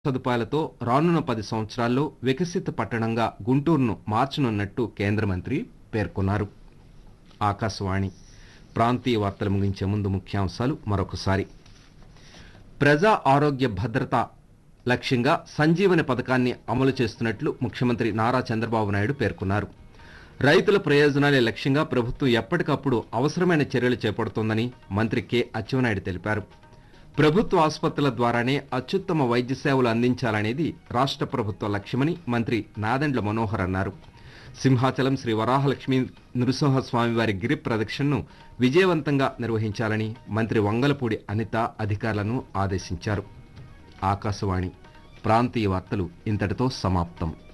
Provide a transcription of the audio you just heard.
సదుపాయాలతో రానున్న పది సంవత్సరాల్లో వికసిత పట్టణంగా గుంటూరును మార్చనున్నట్టు కేంద్ర మంత్రి పేర్కొన్నారు ఆకాశవాణి ప్రాంతీయ వార్తలు ముగించే ముందు ముఖ్యాంశాలు మరొకసారి ప్రజా ఆరోగ్య భద్రత లక్ష్యంగా సంజీవని పథకాన్ని అమలు చేస్తున్నట్లు ముఖ్యమంత్రి నారా చంద్రబాబు నాయుడు పేర్కొన్నారు రైతుల ప్రయోజనాలే లక్ష్యంగా ప్రభుత్వం ఎప్పటికప్పుడు అవసరమైన చర్యలు చేపడుతోందని మంత్రి కె అచ్చెన్నాయుడు తెలిపారు ప్రభుత్వ ఆసుపత్రుల ద్వారానే అత్యుత్తమ వైద్య సేవలు అందించాలనేది రాష్ట్ర ప్రభుత్వ లక్ష్యమని మంత్రి నాదెండ్ల మనోహర్ అన్నారు సింహాచలం శ్రీ వరాహలక్ష్మి నృసింహస్వామి వారి గిరి ప్రదక్షిణను విజయవంతంగా నిర్వహించాలని మంత్రి వంగలపూడి అనిత అధికారులను ఆదేశించారు ఆకాశవాణి ప్రాంతీయ వార్తలు ఇంతటితో సమాప్తం